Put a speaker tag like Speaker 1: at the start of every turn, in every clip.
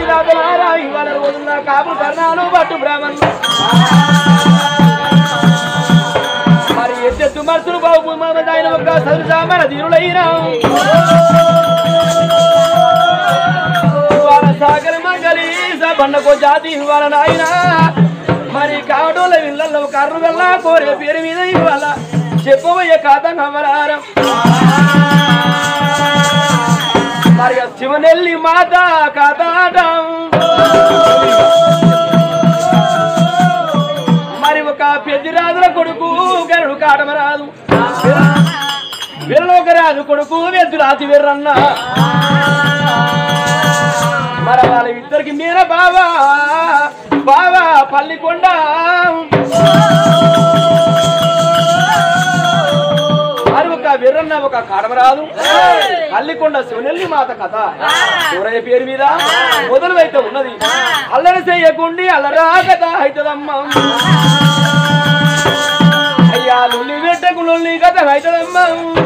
Speaker 1: రాజులారా ఇవాళ రోజున కాపు కర్ణాలు పట్టు బ్రాహ్మణులు మరి ఎత్తెత్తు మనుషులు బాబు ఆయన ఒక సదుసా మన ధీరులైన వాళ్ళ సాగర మంగళి బండకో జాతి ఇవాళ నాయన మరి కావడోళ్ళ ఇళ్ళల్లో కర్రు వెళ్ళ కోరే పేరు మీద ఇవాళ చెప్పబోయే కాత నవరారం మరి ఆ శివనెల్లి మాత కాతాటం మరి ఒక పెద్దిరాజుల కొడుకు గరుడు కాటమరాదు వీరలోక రాజు కొడుకు వెద్దురాతి వీర్రన్న మరి వాళ్ళ ఇద్దరికి మీర బావా బావా పల్లికొండ మరి ఒక వీర్రన్న ఒక కాడమరాదు పల్లికొండ శివనెల్లి మాత కథ ఎవరయ్య పేరు మీద మొదలు అయితే ఉన్నది అల్లరి చెయ్యకుండి అల్లరా కథ అవుతుందమ్మా అయ్యా లుల్లి పెట్టకు లుల్లి కథ అవుతుందమ్మా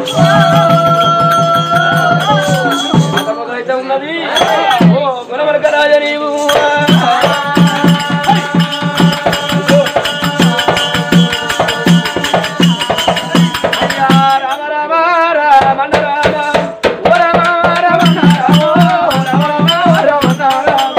Speaker 1: కథ మొదలైతే ఉన్నది ఓ గుణవరక రాజ నీవు అయ్యా రామ రామ రామ రామ ఓ రామ రామ రామ రామ రామ రామ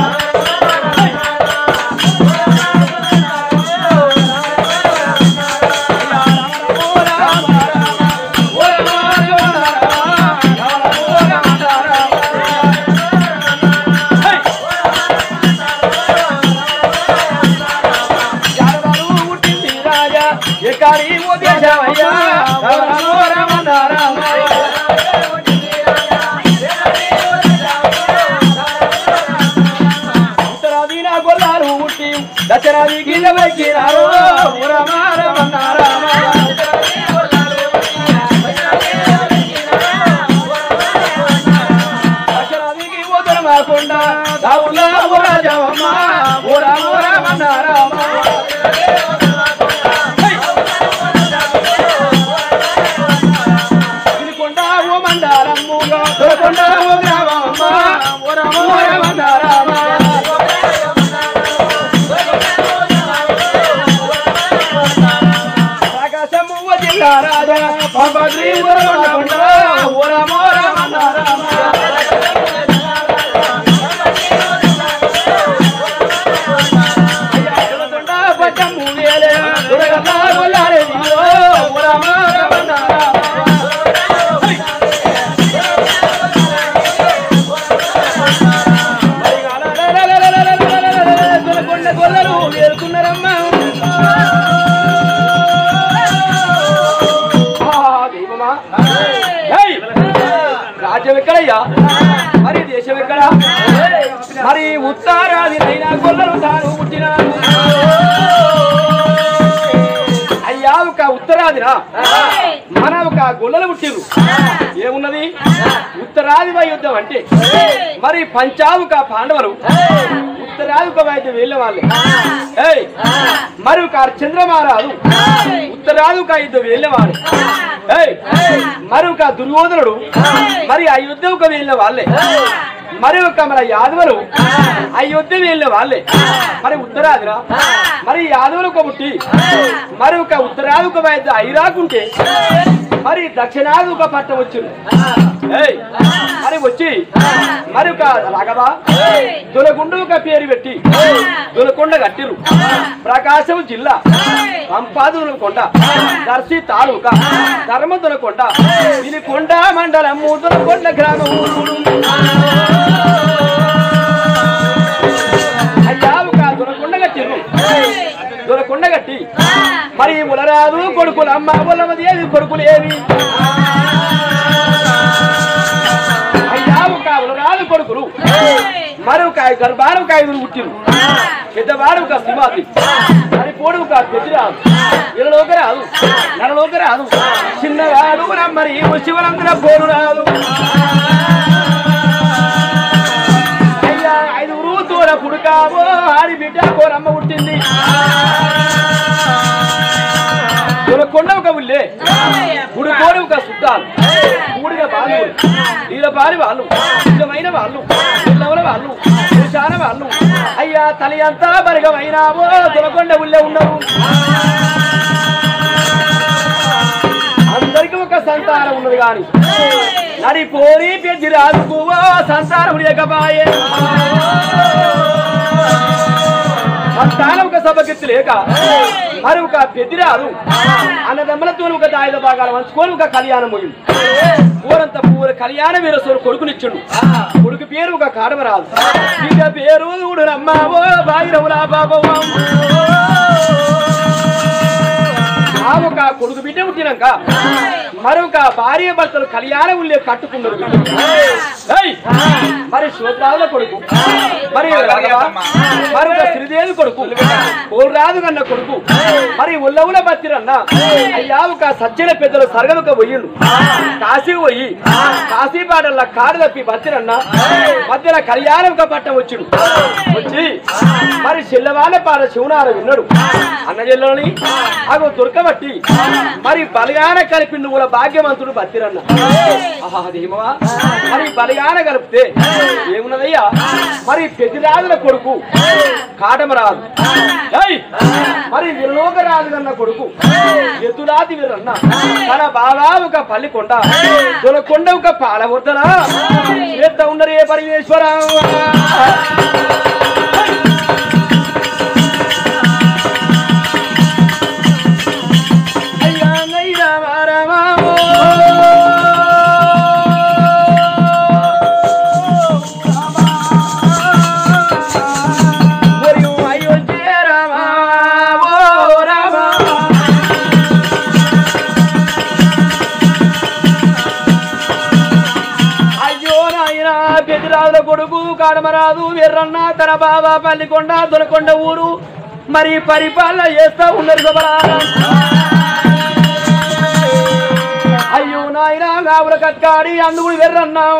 Speaker 1: ఎక్కడి ఉద్దేశమయ్యా రామ రామ రామ ఉత్తరాది నా గొల్లాలు ఉట్టి దక్షిణాది గిల్ల వెక్కినారు రామ రామ రామ దక్షిణాదికి ఉత్తరం కాకుండా రావులా ఓ రాజావమ్మ ఓ రామ ఓ రామ రామ తిరుకొండ ఓ మందారమ్ముగా దొరకొండ ఓ గ్రామమ్మ ఓ రామ ఓ రామ రామ ఆకాశము ఓ జిల్లా రాజా పంపద్రి ఓ రామకొండ ఓ రామ ఓ రామ రామ అయ్యా దొరకొండ పట్టము వేలే దొరగల్ల గొల్లారే దిగో ఓ రామ రామ రామ దొరకొండ గొల్లలు వేరుకున్నారమ్మా ఆ, దైవమా ఏయ్! రాజ్యం ఎక్కడయ్యా మరి దేశం ఎక్కడ మరి ఉత్తరాది అయినా గొల్లలు తాను పుట్టినారు అయ్యా ఒక ఉత్తరాదిరా మన ఒక గొల్లలు పుట్టిరు ఏమున్నది ఉత్తరాది వైయుద్ధం అంటే మరి పంచావుక పాండవులు ఉత్తరాదిక వైద్యం వెళ్ళే వాళ్ళే ఏయ్ మరి ఒక చంద్రమారాదు ఉత్తరాదిక యుద్ధం వెళ్ళేవాడు ఏయ్ మరి ఒక దుర్యోధనుడు మరి ఆ యుద్ధంకు వెళ్ళిన వాళ్ళే మరి ఒక మన యాదవులు ఆ యుద్ధం వెళ్ళిన వాళ్ళే మరి ఉత్తరాదిరా మరి యాదవులకు పుట్టి మరి ఒక ఉత్తరాదిక వైద్య ఐరాకుంటే మరి దక్షిణాది ఒక పట్టం వచ్చింది ఏయ్ మరి వచ్చి మరి ఒక రాఘవ దొలగుండు ఒక పేరు పెట్టి దొలకొండ కట్టిరు ప్రకాశం జిల్లా పంపాదుల కొండ దర్శి తాలూక ధర్మదుల కొండ ఇది కొండ మండలం మూడుల కొండ గ్రామం అయ్యా ఒక దొరకొండ కట్టిరు దొరకొండ కట్టి మరి ములరాదు కొడుకులు అమ్మ ములమది ఏవి కొడుకులు ఏవి అయ్యా ఒక ములరాదు కొడుకులు మరి ఒక గర్భాలు ఒక ఐదుగురు పుట్టిరు పెద్దవాడు ఒక సింహాద్రి మరి పోడు ఒక పెద్దరాదు ఇళ్ళలోకి రాదు నరలోకి రాదు చిన్నవాడు మరి శివనందున పోరు రాదు అయ్యా ఐదుగురు తోడ పుడకావో ఆడి బిడ్డ కోరమ్మ పుట్టింది కొండ ఒక ఉల్లే గుడి కోడి ఒక చుట్టాలు ఊడిగా బాలు వీళ్ళ బారి వాళ్ళు నిజమైన వాళ్ళు పిల్లవల వాళ్ళు వాళ్ళు అయ్యా తలి అంతా బరిగమైనావో దొరకొండ ఉల్లే ఉన్నారు అందరికి ఒక సంతానం ఉన్నది గాని నడి పోరి పెద్ది రాజుకువో సంతానం లేకపాయే సంతానం ఒక సభకెత్తి లేక మరి ఒక పెద్దిరారు అన్నదమ్మలతో ఒక దాయుధ భాగాలు పంచుకొని ఒక కళ్యాణం పోయింది ఊరంతా పూర కళ్యాణ వీరస్వరు కొడుకునిచ్చిండు కొడుకు పేరు ఒక కాడమరాదు బిడ్డ పేరు చూడు రమ్మావో బాగిరవులా బాబవ్వ ఆ ఒక కొడుకు బిడ్డ పుట్టినాక మరొక భార్య భర్తలు కళ్యాణం ఉల్లే కట్టుకున్నారు ఏయ్! మరి శోభరాజుల కొడుకు మరి రాఘవ, మరొక శ్రీదేవి కొడుకు కోల్రాజు కన్న కొడుకు మరి ఉల్లవుల బతిరన్న అయ్యా ఒక సజ్జన పెద్దలు సరగలుక పోయిండు కాశీ పోయి కాశీ పాటల కాడు తప్పి బతిరన్న మధ్యన కళ్యాణం ఒక పట్టం వచ్చిండు వచ్చి మరి చెల్లవాళ్ళ పాట శివనార విన్నాడు అన్న చెల్లెలని అగో దొరకబట్టి మరి బలిగాన కలిపి నువ్వుల భాగ్యవంతుడు బతిరన్న ఆహా అదేమవా మరి బలిగాన కలిపితే ఏమున్నదయ్యా మరి పెద్దిరాజుల కొడుకు కాటమరాజు ఏయ్! మరి విలోకరాజు కన్న కొడుకు ఎదురాది వీరన్న తన బాగా ఒక పల్లికొండ దొలకొండ ఒక పాలవద్దనా చేత ఉన్నరే పరమేశ్వర అయ్యా నైనా రామావో. మరియు అయోధ్య రామావో రామా. అయ్యో నాయనా పెద్దరాజుల కొడుకు కాడమరాదు వీర్రన్న తన బాబా పల్లికొండ దొరకొండ ఊరు మరి పరిపాలన చేస్తా ఉన్నారు శుభరాజా అయ్యో నాయనా గావుల కట్కాడి అందుకు వెర్రన్నాం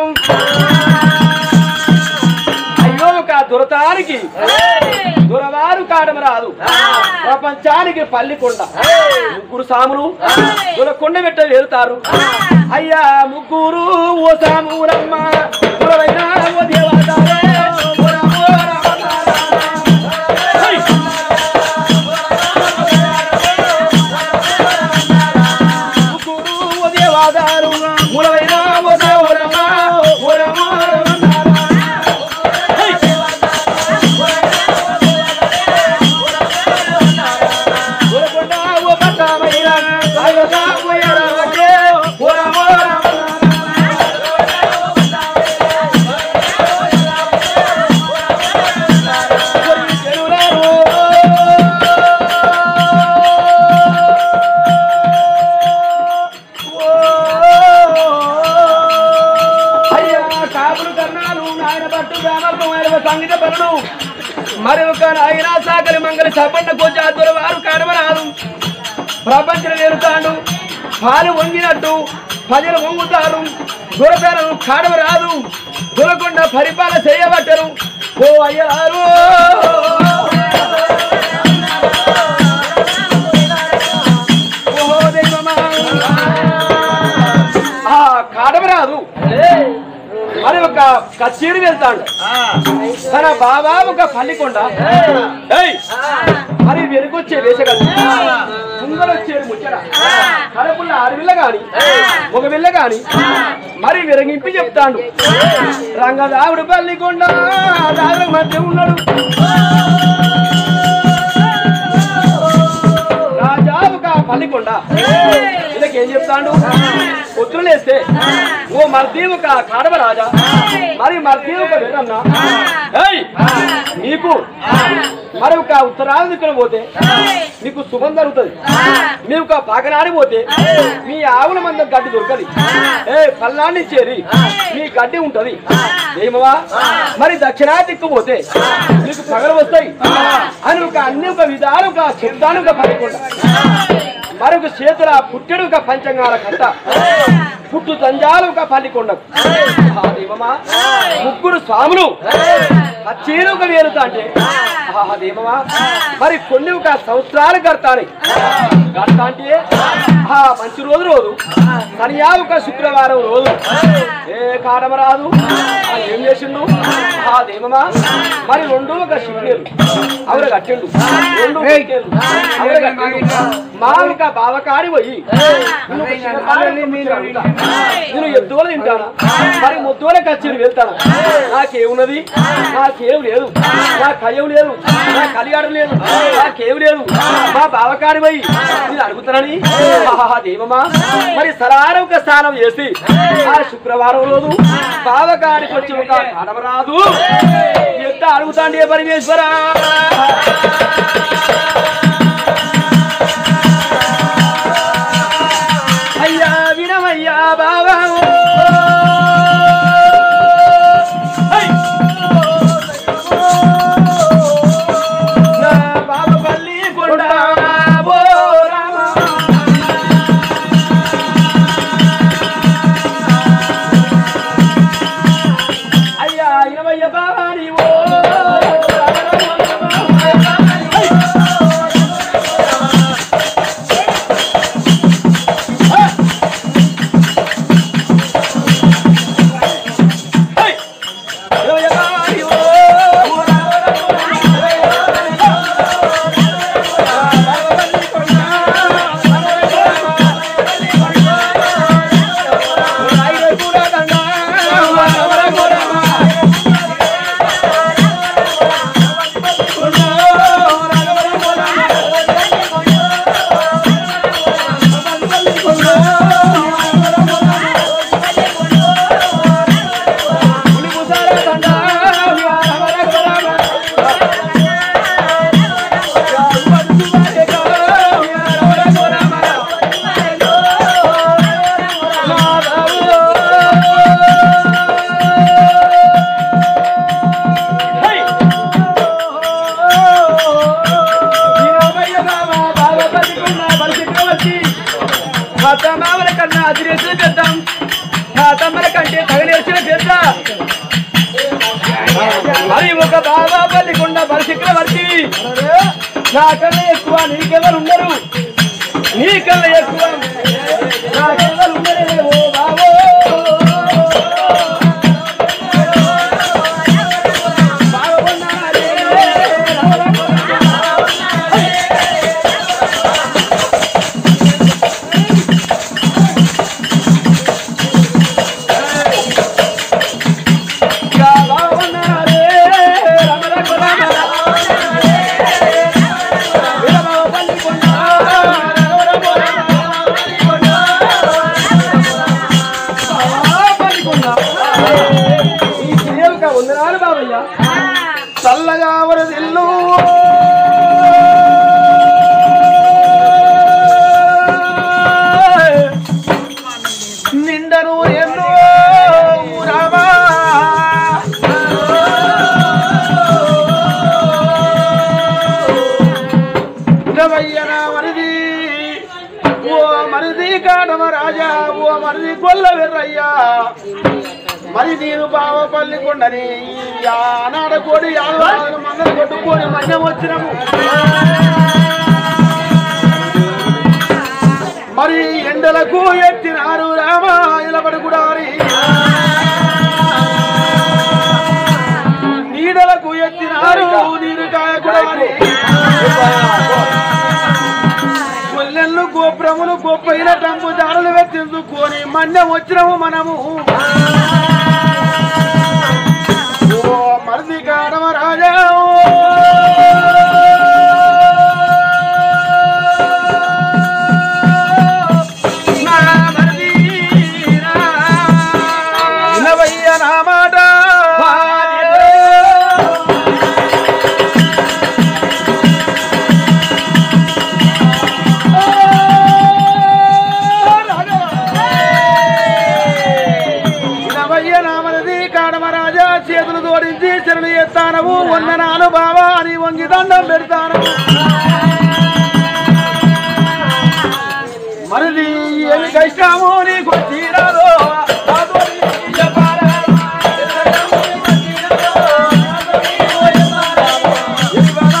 Speaker 1: అయ్యో ఒక దురతానికి దురవారు కాడమ రాదు ప్రపంచానికి పల్లికొండ ముగ్గురు సాములు దురకొండ పెట్ట వెళ్తారు అయ్యా ముగ్గురు ఓ సామురమ్మ దురవైనా ఓ దేవతారే, ఓ రామో రామనారాయణ. హై! ముగ్గురు ఓ దేవతారు, మూలవైన ఓ దేవరమ్మ, ఓ రామో రామనారాయణ. హై! దురకొండ ఓ పట్టమైన, రాయగా ఓ ఎడవకే, ఓ రామో రామనారాయణ. సంగీత పనులు మరి ఒక నాయన సాగరి మంగళ సపండ కోచాతుల వారు కాడమరాదు ప్రపంచం నేరుతాడు పాలు వంగినట్టు ప్రజలు వంగుతారు దొరకరు కాడమరాదు దొరకొండ పరిపాలన చేయబట్టరు ఓ అయ్యారు ఓహో దైవమా. ఆ కాడమరాదు మరి ఒక కచేరి వెళ్తాడు తన బాబా ఒక పల్లికొండ ఏయ్! మరి వెనుకొచ్చే వేసగలదు ముంగలొచ్చేది ముచ్చట కడపుల్ల ఆడవిల్ల గాని ఒక విల్ల గాని మరి విరగింపి చెప్తాడు రంగదావుడు పల్లికొండ దారి మధ్య ఉన్నాడు రాజా ఒక పల్లికొండ ఇదకి ఏం చెప్తాడు పొద్దున లేస్తే ఓ మర్ది ఒక కాడవ రాజా మరి మర్ది ఒక వీరన్న ఏయ్ నీకు మరి ఒక ఉత్తరాలు దిక్కున పోతే నీకు శుభం జరుగుతుంది మీ ఒక పాకనాడి పోతే మీ ఆవుల మందం గడ్డి దొరకది ఏ పల్నాన్ని చేరి మీ గడ్డి ఉంటది ఏమవా మరి దక్షిణా దిక్కు పోతే నీకు పగలు వస్తాయి అని ఒక అన్ని ఒక విధానం ఒక చెప్తాను ఒక పడకుండా మరొక చేతుల పుట్టెడు ఒక పంచంగాల కట్ట పుట్టు తంజాలు ఒక పల్లికొండ ముగ్గురు స్వాములు ఆ చీరుక వేరుతా అంటే ఆహా దేమవా మరి కొన్ని ఒక సంవత్సరాలు కడతాని కడతా అంటే ఆ మంచి రోజు రోజు సరియా ఒక శుక్రవారం రోజు ఏ కాడమ రాదు ఆ ఏం చేసిండు ఆ దేమమా మరి రెండు ఒక శివుడు అవర కట్టిండు రెండు పెట్టేళ్ళు. అవర కట్టిండు మా ఒక బావకాడి పోయి నేను ఒక చిన్న పాలని మీరు అడుగుతా. నేను ఎద్దువల తింటానా మరి ముద్దువల కచ్చేరి వెళ్తాను నాకేమున్నది నాకేం లేదు నా కయ్యం లేదు నా కలిగాడు లేదు నాకేం లేదు మా బావకాడి పోయి నేను అడుగుతానని ఆహా దేవమా మరి సరార ఒక స్నానం చేసి ఆ శుక్రవారం రోజు బావకాడికి వచ్చి ఒక కడవరాదు ఎంత అడుగుతాండి పరమేశ్వరా అయ్యా వినమయ్యా బాబా నా బాబా పల్లి కొండ ఓ రామ అయ్యా ఇనమయ్య బాబా నీవో మామల కన్నా అదిరేసిన పెద్ద నా తమ్మల కంటే తగలేసిన పెద్ద మరి ఒక బాబా పల్లికొండ బలచక్రవర్తి నాకన్నా ఎక్కువ నీకెవరు ఉండరు నీకన్నా ఎక్కువ నాకెవరు ఉండరే ఓ బాబో బాగున్నారే, ఇంకా బాగున్నారే, రమ రమ రమ విరమ పల్లికొండ, రమ రమ రమ. ఈ దేవుక వందనాలు బాబయ్య చల్లగా వరదిల్లు నిండను ఎన్నో రామా ఉదవయ్యన మరిది ఓ మరిది కాడమ రాజా ఓ మరిది గొల్ల వెర్రయ్యా మరి నేను బావపల్లి కొండని ఆనాడ కోడి ఆడవాళ్ళ మందలు కొట్టుకొని మన్యం వచ్చినము మరి ఎండలకు ఎత్తినారు రామ ఇలబడి గుడారి నీడలకు ఎత్తినారు నీరుకాయ గుడారి కొల్లెళ్ళు గోపురములు గొప్పైన టంపు దారులు వెత్తిందుకొని మన్యం వచ్చినము మనము ఓ మరిది కాడమ రాజా నా మరిది రా. వినవయ్య నా మాట వినవయ్య నా మరిది కాడమ రాజా చేతులు జోడించి శరణు ఎత్తానవు వందనాలు బావా అని వంగి దండం పెడతాను మరిది ఏమి కష్టము నీకు వచ్చిరాదో నాతో నీ చెప్పారా? ఎన్నడము నీకు వచ్చిరాదో, నాతో నీకు చెప్పారా?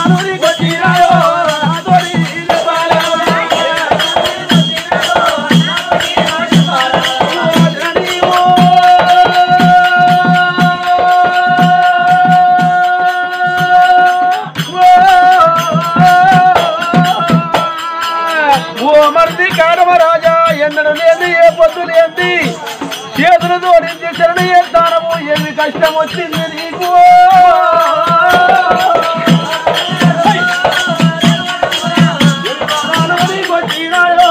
Speaker 1: కష్టం వచ్చింది నీకు నీకు వచ్చినాయో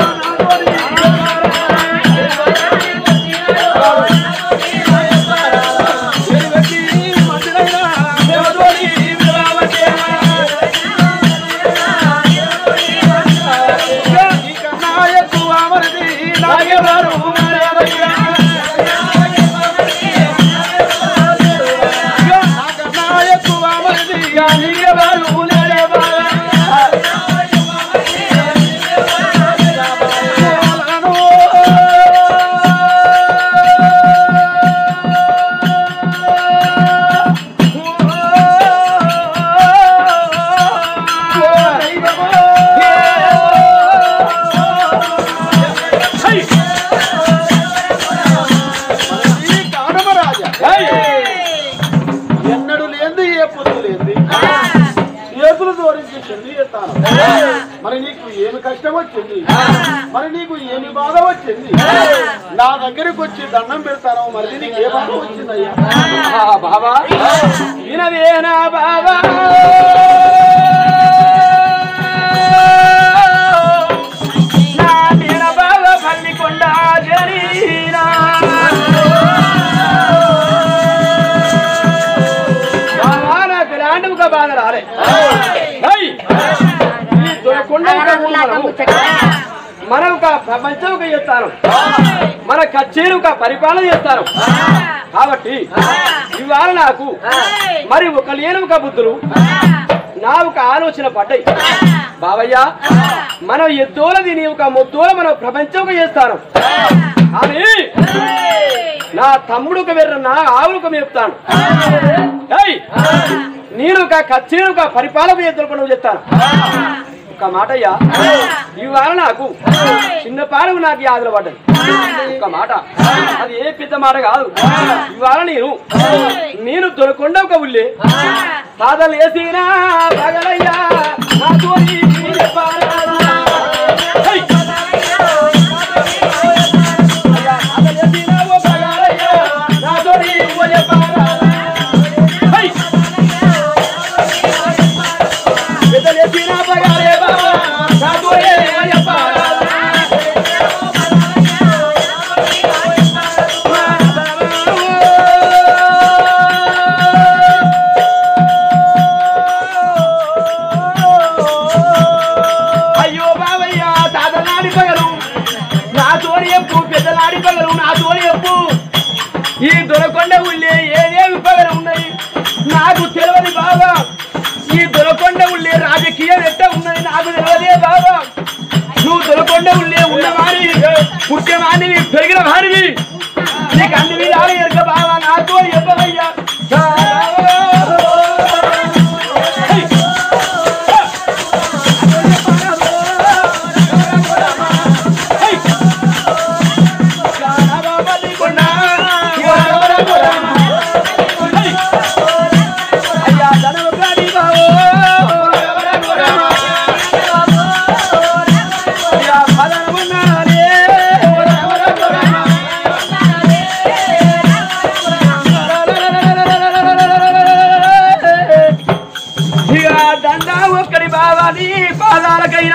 Speaker 2: ఎన్నడు లేంది ఏ పొద్దు లేంది చేతులు జోడించి చెంది ఎత్తాను మరి నీకు ఏమి కష్టం వచ్చింది మరి నీకు ఏమి బాధ వచ్చింది నా దగ్గరికి వచ్చి దండం పెడతాను మరి నీకు ఏ బాధ వచ్చిందయ్యా
Speaker 1: బాబా వినవేనా బాబా నా వీణ బాగా పల్లికొండ జరీనా బాబా నాకు ఎలాంటి ఒక బాధ రాలే హై! ఈ దొరకొండ ఒక ఊరు మనము. మనం ఒక ప్రపంచం ఒక చేస్తాను మన కచ్చేరు ఒక పరిపాలన చేస్తాను కాబట్టి ఇవాళ నాకు మరి ఒక లేని ఒక బుద్ధులు నా ఒక ఆలోచన పడ్డాయి బావయ్య మనం ఎద్దోల దీని ఒక ముద్దోల మనం ప్రపంచం చేస్తాను అని నా తమ్ముడు ఒక వెర్ర నా ఆవులకు మేపుతాను ఏయ్! నేను ఒక కచ్చేరు ఒక పరిపాలన ఎదుర్కొని చెప్తాను ఒక మాట అయ్యా ఇవాళ నాకు చిన్న పాలకు నాకు యాదులు పడ్డాయి ఒక మాట అది ఏ పెద్ద మాట కాదు ఇవాళ నేను నేను దొరకొండ ఒక ఉల్లి సాధలు వేసినా పగలయ్యా నా తోటి పారాలా. హై! అయ్యా, సాధలు వేసినా ఓ పగలయ్యా, నా తోటి ఓయే పారాలా. హై! పెద్దలు వేసినా పగలే బాబా, నా తోటి ఓయే పారాలా. అయ్యో బాబయ్య తాతనాడి పగలు నా తోడి ఎప్పు పెద్దలాడి పగలు నా తోడి ఎప్పు ఈ దొరకొండ ఉళ్ళే ఏదేవి పగలు ఉన్నాయి నాకు తెలియదు బాబా ఈ దొరకొండ ఉళ్ళే రాజకీయం ఎట్ట ఉన్నది నాకు తెలియదే బాబా నువ్వు దొరకొండ ఉళ్ళే ఉన్నవారి పుట్టినవాడివి పెరిగిన వారివి నీకు అన్ని విధాలు ఎరక బాబా నాతో చెప్పవయ్యా హై! హై! జానబాబలికొండ, శివరామరామ. హై! అయ్యా ధనవకాడి బావో, రామరామ. అయ్యా పదనమన్నారే, రామరామ. ఇక దండా ఒక్కడి బావాని పాదాలకైనా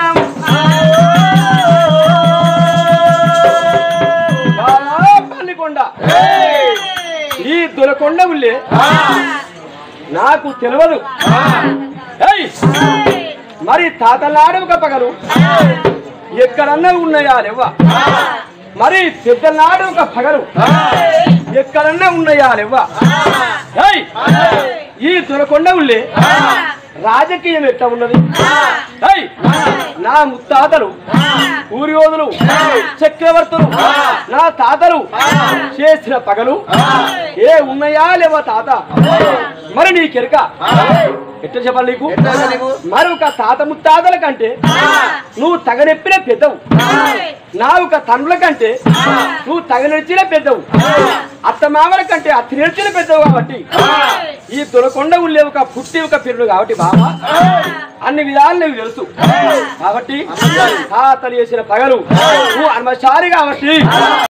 Speaker 1: బాగా పల్లికొండ ఈ దొరకొండ ఉల్లే నాకు తెలియదు ఏయ్! మరి తాతలాడు ఒక పగలు ఎక్కడన్నా ఉన్నాయా లేవా మరి పెద్దలాడు ఒక పగలు ఎక్కడన్నా ఉన్నాయా లేవా ఏయ్! ఈ దొరకొండ ఉల్లే రాజకీయం ఎట్లా ఉన్నది ఏయ్! నా ముత్తాతలు ఊరియోధులు చక్రవర్తులు నా తాతలు చేసిన పగలు ఏ ఉన్నాయా లేవా తాత మరి నీకెరక ఎట్లా చెప్పాలి నీకు మరి ఒక తాత ముత్తాతల కంటే నువ్వు తగనెప్పిన పెద్దవు నా ఒక తండ్రుల కంటే నువ్వు తగనెచ్చిన పెద్దవు అత్త మామల కంటే అత్తి నేర్చిన పెద్దవు కాబట్టి ఈ దొరకొండ ఉల్లే ఒక పుట్టి ఒక పిల్లలు కాబట్టి బాబా అన్ని విధాలు నీకు తెలుసు కాబట్టి తాతలు చేసిన పగలు నువ్వు అనవసారి కాబట్టి